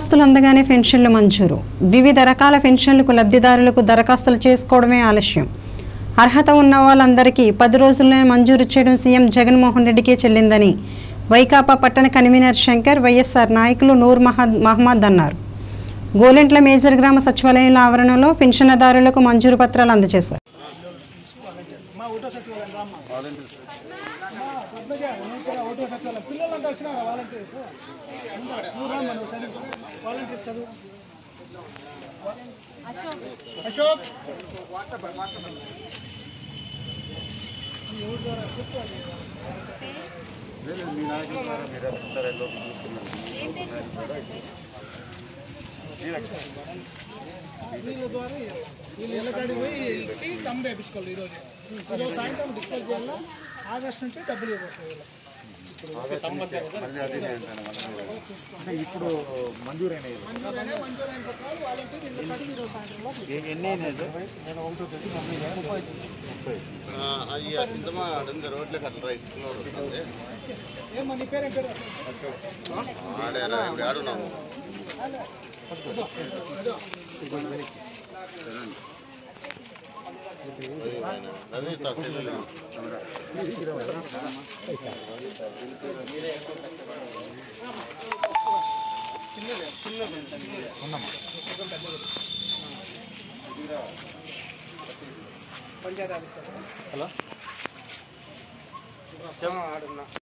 దరఖాస్తులు అందగానే పెన్షన్లు మంజూరు వివిధ రకాల పెన్షన్లకు లబ్ధిదారులకు దరఖాస్తులు చేసుకోవడమే ఆలస్యం అర్హత ఉన్న వాళ్ళందరికీ పది రోజుల్లోనే మంజూరు చేయడం సీఎం జగన్మోహన్ రెడ్డికే చెల్లిందని వైకాపా పట్టణ కన్వీనర్ శంకర్ వైఎస్ఆర్ నాయకులు నూర్ మహద్ మహమ్మద్ అన్నారు గోలెంట్ల మేజర్ గ్రామ సచివాలయంలో ఆవరణలో పెన్షన్దారులకు మంజూరు పత్రాలు అందజేశారు అశోక్ వీళ్ళ ద్వారా వీళ్ళు ఇళ్ళ కాడికి పోయి ఇచ్చి తమ్ము వేయించుకోవాలి ఈరోజు ఈరోజు సాయంత్రం డిస్పోజ్ చేయాలా ఆగస్ట్ నుంచి డబ్బులు ఇవ్వబోతుంది వీళ్ళకి. ఇప్పుడు మంజూరైన మంజూరైన మంజూరైన పత్రాలు వాళ్ళకి ఇళ్ళ కాడికి ఈరోజు సాయంత్రంలో ఎన్ని అయినాయి సార్ అయ్యా చింతమా రెండు రోడ్లే కట్టరా ఇస్తున్నారు ఏమో నీ పేరు ఏం పేరు ఆడేనా ఇప్పుడు ఆడున్నాము అదే తక్కువ పంచాయతీ ఆఫీస్